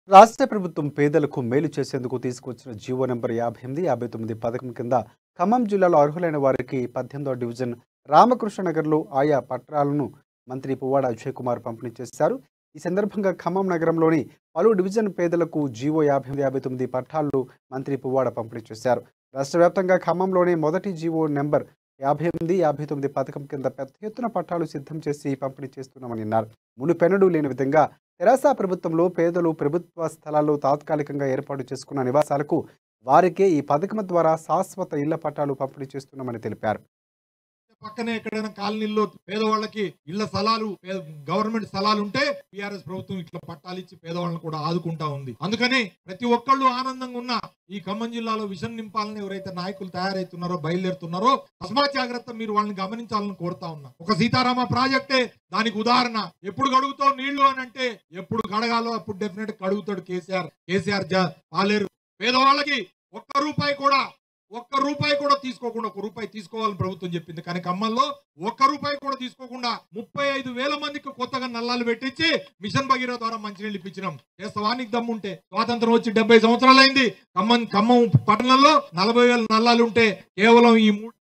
రాష్ట్ర ప్రభుత్వం పేదలకు మేలు చేసేందుకు తీసుకొచ్చిన జీవో నెంబర్ యాభై ఎనిమిది యాభై తొమ్మిది పథకం కింద ఖమ్మం జిల్లాలో అర్హులైన వారికి పద్దెనిమిదవ డివిజన్ రామకృష్ణ నగర్లో ఆయా పత్రాలను మంత్రి పువ్వాడ అజయ్ కుమార్ పంపిణీ చేశారు ఈ సందర్భంగా ఖమ్మం నగరంలోని పలు డివిజన్ పేదలకు జీవో యాభై ఎనిమిది యాభై తొమ్మిది పట్టాలను మంత్రి పువ్వాడ పంపిణీ చేశారు రాష్ట్ర వ్యాప్తంగా ఖమ్మంలోని మొదటి జీవో నెంబర్ యాభై ఎనిమిది యాభై తొమ్మిది పథకం కింద పెద్ద ఎత్తున పట్టాలు సిద్ధం చేసి పంపిణీ చేస్తున్నామని అన్నారు మునుపెన్నడూ లేని విధంగా తెరాస ప్రభుత్వంలో పేదలు ప్రభుత్వ స్థలాల్లో తాత్కాలికంగా ఏర్పాటు చేసుకున్న నివాసాలకు వారికే ఈ పథకం ద్వారా శాశ్వత ఇళ్ల పట్టాలు పంపిణీ చేస్తున్నామని తెలిపారు పక్కనే ఎక్కడైనా కాలనీల్లో పేదవాళ్ళకి ఇళ్ల స్థలాలు పే- గవర్నమెంట్ స్థలాలు ఉంటే టిఆర్ఎస్ ప్రభుత్వం ఇట్లా పట్టాలు ఇచ్చి పేదవాళ్ళని కూడా ఆదుకుంటా ఉంది అందుకని ప్రతి ఒక్కళ్ళు ఆనందంగా ఉన్న ఈ ఖమ్మం జిల్లాలో విషం నింపాలని ఎవరైతే నాయకులు తయారైతున్నారో బయలుదేరుతున్నారో తస్మాత్ జాగ్రత్త మీరు వాళ్ళని గమనించాలని కోరుతా ఉన్నా ఒక సీతారామ ప్రాజెక్టే దానికి ఉదాహరణ ఎప్పుడు గడుగుతావు నీళ్లు అని అంటే ఎప్పుడు కడగాలో అప్పుడు డెఫినెట్ కడుగుతాడు కేసీఆర్ కేసీఆర్ జా- పాలేరు పేదవాళ్ళకి ఒక్క రూపాయి కూడా ఒక్క రూపాయి కూడా తీసుకోకుండా ఒక రూపాయి తీసుకోవాలని ప్రభుత్వం చెప్పింది కానీ ఖమ్మంలో ఒక్క రూపాయి కూడా తీసుకోకుండా ముప్పై ఐదు వేల మందికి కొత్తగా నల్లాలు పెట్టించి మిషన్ భగీరథ ద్వారా మంచినీళ్ళు ఇప్పించినాం చేస్తావానికి దమ్ముంటే స్వాతంత్రం వచ్చి డెబ్బై సంవత్సరాలైంది ఖమ్మం ఖమ్మం పట్టణంలో నలభై వేల నల్లాలు ఉంటే కేవలం ఈ మూడు